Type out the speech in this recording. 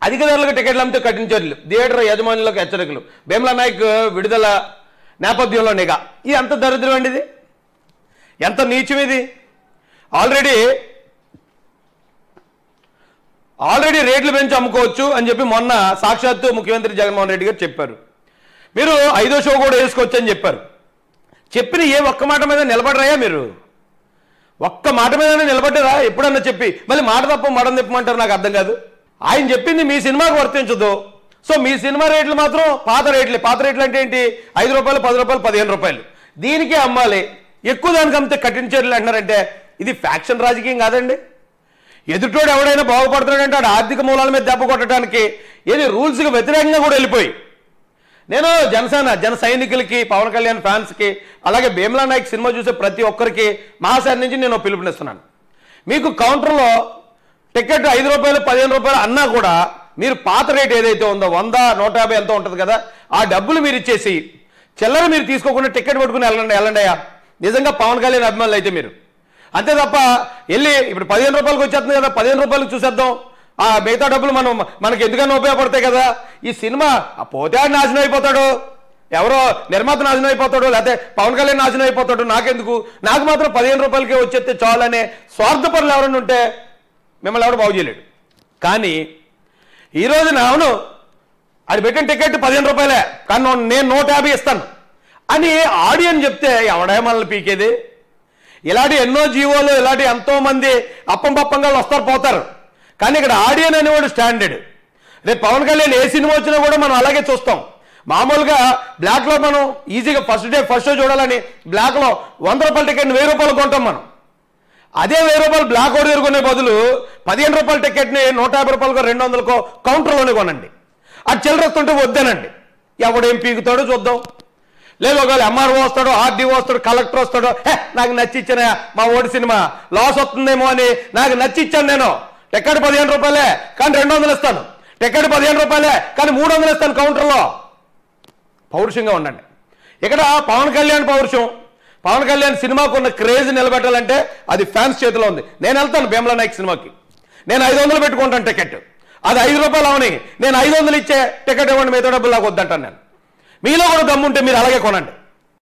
అధిక ధరలకు టికెట్లు అమ్మితే కఠిన చర్యలు థియేటర్ యజమానులకు హెచ్చరికలు భీమలా నాయక్ విడుదల నేపథ్యంలో నిఘా ఇది ఎంత దరిద్రం అండి ఇది ఎంత నీచం ఇది ఆల్రెడీ ఆల్రెడీ రేట్లు పెంచి అమ్ముకోవచ్చు అని చెప్పి మొన్న సాక్షాత్తు ముఖ్యమంత్రి జగన్మోహన్ రెడ్డి గారు చెప్పారు మీరు ఐదో షో కూడా వేసుకోవచ్చు అని చెప్పారు చెప్పిన ఏ ఒక్క మాట మీద నిలబడరాయా మీరు ఒక్క మాట మీద నిలబడ్డారా ఎప్పుడన్నా చెప్పి మళ్ళీ మాట తప్ప మడం తిప్పమంటారు నాకు అర్థం కాదు ఆయన చెప్పింది మీ సినిమాకు వర్తించదు సో మీ సినిమా రేట్లు మాత్రం పాత రేట్లే పాత రేట్లు అంటే ఏంటి ఐదు రూపాయలు పది రూపాయలు పదిహేను రూపాయలు దీనికే అమ్మాలి ఎక్కువ దానికి అమ్మితే కఠిన చర్యలు అంటున్నారంటే ఇది ఫ్యాక్షన్ రాజకీయం కాదండి ఎదుటోడు ఎవడైనా బాగుపడుతున్నాడంటే ఆడు ఆర్థిక మూలాల మీద దెబ్బ కొట్టడానికి ఏది రూల్స్కి వ్యతిరేకంగా కూడా వెళ్ళిపోయి నేను జనసేన జన సైనికులకి పవన్ కళ్యాణ్ ఫ్యాన్స్కి అలాగే భీమ్లా నాయక్ సినిమా చూసే ప్రతి ఒక్కరికి మహాశారి నుంచి నేను పిలుపునిస్తున్నాను మీకు కౌంటర్లో టికెట్ ఐదు రూపాయలు పదిహేను రూపాయలు అన్నా కూడా మీరు పాత రేట్ ఏదైతే ఉందో వంద నూట యాభై ఎంతో ఉంటుంది కదా ఆ డబ్బులు మీరు ఇచ్చేసి చిల్లర మీరు తీసుకోకుండా టికెట్ పట్టుకుని వెళ్ళండి వెళ్ళండి అయ్యా నిజంగా పవన్ కళ్యాణ్ అభిమానులు అయితే మీరు అంతే తప్ప వెళ్ళి ఇప్పుడు పదిహేను రూపాయలకు వచ్చేస్తుంది కదా పదిహేను రూపాయలకు చూసేద్దాం ఆ మిగతా డబ్బులు మనం మనకి ఎందుకన్నా ఉపయోగపడతాయి కదా ఈ సినిమా ఆ పోతే ఆడు నాశనం అయిపోతాడు ఎవరో నిర్మాత నాశనం అయిపోతాడు లేకపోతే పవన్ కళ్యాణ్ నాశనం అయిపోతాడు నాకెందుకు నాకు మాత్రం పదిహేను రూపాయలకే వచ్చేస్తే చాలు అనే స్వార్థపరులు ఎవరైనా ఉంటే మిమ్మల్ని ఎవరు బాగు చేయలేడు కానీ ఈ రోజున అవును అది పెట్టిన టికెట్ పదిహేను రూపాయలే కానీ నూ- నేను నూట యాభై ఇస్తాను అని ఆడియన్ చెప్తే ఎవడే మనల్ని పీకేది ఇలాంటి ఎన్నో జీవోలు ఇలాంటి ఎంతో మంది అప్పం పప్పంగా వస్తారు పోతారు కానీ ఇక్కడ ఆడియన్ అనేవాడు స్టాండర్డ్ రేపు పవన్ కళ్యాణ్ ఏ సినిమా వచ్చినా కూడా మనం అలాగే చూస్తాం మామూలుగా బ్లాక్లో మనం ఈజీగా ఫస్ట్ డే ఫస్ట్ షో చూడాలని బ్లాక్లో వంద రూపాయల టికెట్ వెయ్యి రూపాయలు కొంటాం మనం అదే వెయ్యి రూపాయలు బ్లాక్ ఓడి కొనే బదులు పదిహేను రూపాయల టికెట్ని నూట యాభై రూపాయలకో రెండు వందలకో కౌంటర్లోనే కొనండి అది చిల్లరస్తుంటే వద్దానండి ఎవడేం పీకుతాడో చూద్దాం లేదు ఒకవేళ ఎంఆర్ఓ వస్తాడు ఆర్డీఓ వస్తాడు కలెక్టర్ వస్తాడు హే నాకు నచ్చిచ్చిన మా ఓడి సినిమా లాస్ వస్తుందేమో అని నాకు నచ్చిచ్చాను నేను టికెట్ పదిహేను రూపాయలే కానీ రెండు వందలు ఇస్తాను టికెట్ పదిహేను రూపాయలే కానీ మూడు వందలు ఇస్తాను కౌంటర్లో పౌరుషంగా ఉండండి ఇక్కడ పవన్ కళ్యాణ్ పౌరుషం పవన్ కళ్యాణ్ సినిమాకు ఉన్న క్రేజ్ నిలబెట్టాలంటే అది ఫ్యాన్స్ చేతిలో ఉంది నేను వెళ్తాను భీమలా నాయక్ సినిమాకి నేను ఐదు వందలు పెట్టుకుంటాను టికెట్ అది ఐదు రూపాయలు అవని నేను ఐదు వందలు ఇచ్చే టికెట్ ఇవ్వండి మిగతా డబ్బులు నాకు వద్దంటాను నేను మీలో కూడా దమ్ముంటే మీరు అలాగే కొనండి